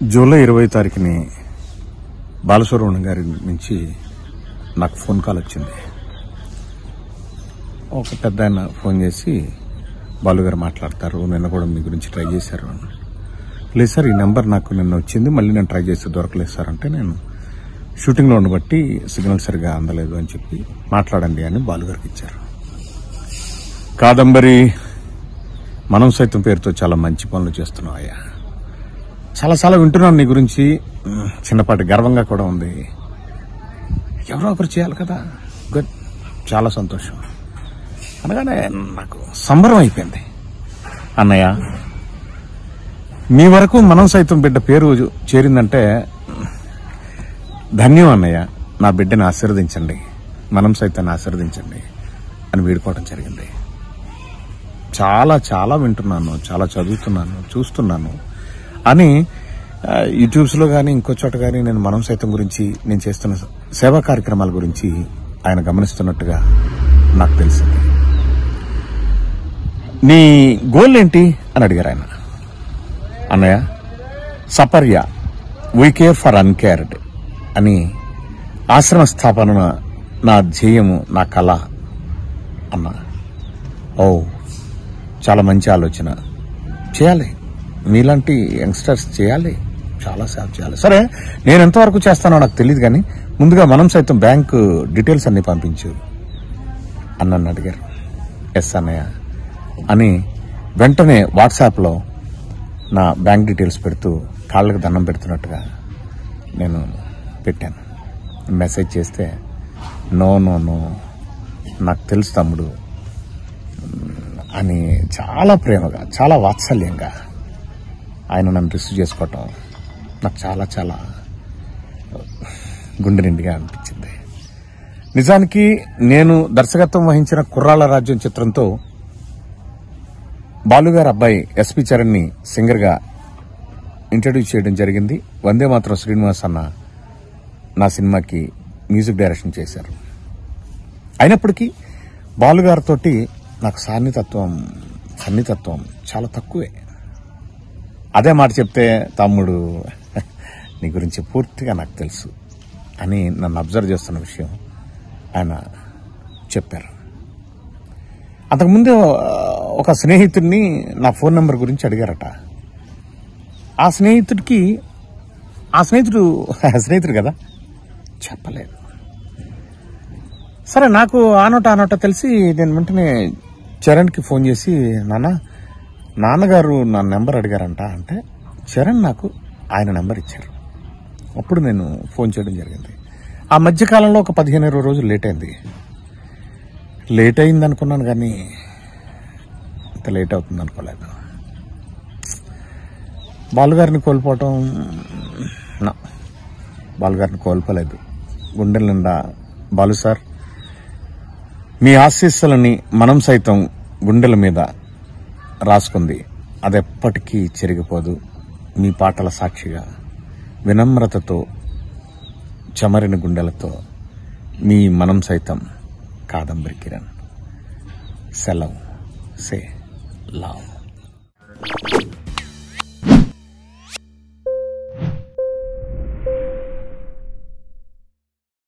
July ఇరవై తారీఖుని బాలసుబ్రహ్మణ్యం గారి నుంచి నాకు ఫోన్ కాల్ వచ్చింది ఒక పెద్ద ఆయన ఫోన్ చేసి బాలు గారు మాట్లాడతారు నిన్న కూడా మీ గురించి ట్రై చేశారు అని. లేదు సార్ ఈ నెంబర్ నాకు నిన్న వచ్చింది మళ్ళీ నేను ట్రై చేస్తే దొరకలేదు సార్ అంటే నేను షూటింగ్లో ఉండబట్టి సిగ్నల్ సరిగా అందలేదు అని చెప్పి మాట్లాడండి అని బాలు గారికి ఇచ్చారు కాదంబరి మనం సైతం పేరుతో చాలా మంచి పనులు చేస్తున్నావు అయ్యా చాలా చాలా వింటున్నాను నీ గురించి ఉమ్, చిన్నపాటి గర్వంగా కూడా ఉంది ఎవరో ఒకరు చేయాలి కదా గుడ్ చాలా సంతోషం అనగానే నాకు సంబరం అయిపోయింది అన్నయ్య మీ వరకు మనం సైతం బిడ్డ పేరు చేరిందంటే ఉమ్, ధన్యం అన్నయ్య నా బిడ్డని ఆశీర్వదించండి మనం సైతాన్ని ఆశీర్వదించండి అని వేడుకోవడం జరిగింది చాలా చాలా వింటున్నాను చాలా చదువుతున్నాను చూస్తున్నాను అని ఆ, యూట్యూబ్స్లో కానీ ఇంకో చోట కానీ నేను మనం సైతం గురించి నేను చేస్తున్న సేవా కార్యక్రమాల గురించి ఆయన గమనిస్తున్నట్టుగా నాకు తెలిసింది నీ గోల్ ఏంటి అని అడిగారు ఆయన అన్నయ్య Saparya we care for uncared అని ఆశ్రమ స్థాపన నా ధ్యేయము నా కళ అన్నా ఓ చాలా మంచి ఆలోచన చేయాలి మీలాంటి యంగ్స్టర్స్ చేయాలి చాలా సేవ చేయాలి సరే నేను ఎంతవరకు చేస్తానో నాకు తెలియదు కానీ ముందుగా మనం సైతం బ్యాంక్ డీటెయిల్స్ అన్ని పంపించు అని నన్ను అడిగారు ఎస్ అన్నయ్య అని వెంటనే వాట్సాప్లో నా బ్యాంక్ డీటెయిల్స్ పెడుతూ కాళ్ళకి దండం పెడుతున్నట్టుగా నేను పెట్టాను మెసేజ్ చేస్తే నో నో నో నాకు తెలుసు తమ్ముడు అని చాలా ప్రేమగా చాలా వాత్సల్యంగా ఆయన నన్ను రిసీవ్ చేసుకోవటం నాకు చాలా చాలా గుండె నిండిగా అనిపించింది నిజానికి నేను దర్శకత్వం వహించిన కుర్రాళ్ళ రాజ్యం చిత్రంతో బాలుగారి అబ్బాయి ఎస్పి చరణ్ ని సింగర్ గా ఇంట్రడ్యూస్ చేయడం జరిగింది వందే మాత్రం శ్రీనివాస్ అన్న నా సినిమాకి మ్యూజిక్ డైరెక్షన్ చేశారు అయినప్పటికీ బాలుగారితోటి నాకు సాన్నితత్వం సన్నితత్వం చాలా తక్కువే అదే మాట చెప్తే తమ్ముడు నీ గురించి పూర్తిగా నాకు తెలుసు అని నన్ను అబ్జర్వ్ చేస్తున్న విషయం ఆయన చెప్పారు అంతకుముందే ఆ, ఒక స్నేహితుడిని నా ఫోన్ నెంబర్ గురించి అడిగారట ఆ స్నేహితుడికి ఆ స్నేహితుడు స్నేహితుడు కదా చెప్పలేదు సరే నాకు ఆనోట ఆనోట తెలిసి నేను వెంటనే చరణ్కి ఫోన్ చేసి నాన్న నాన్నగారు నా నెంబర్ అడిగారంట అంటే చరణ్ నాకు ఆయన నెంబర్ ఇచ్చారు అప్పుడు నేను ఫోన్ చేయడం జరిగింది ఆ మధ్య కాలంలో ఒక పదిహేను ఇరవై రోజులు లేట్ అయింది లేట్ అయింది అనుకున్నాను కానీ ఇంత లేట్ అవుతుంది అనుకోలేదు బాలుగారిని కోల్పోవటం నా బాలుగారిని కోల్పోలేదు గుండెల నిండా బాలు సార్ మీ ఆశీస్సులని మనం సైతం గుండెల మీద రాసుకుంది అది ఎప్పటికీ చెరిగిపోదు మీ పాటల సాక్షిగా వినమ్రతతో చెమరిన గుండెలతో మీ మనం సైతం కాదంబరి కిరణ్ సెలవు సే లవ్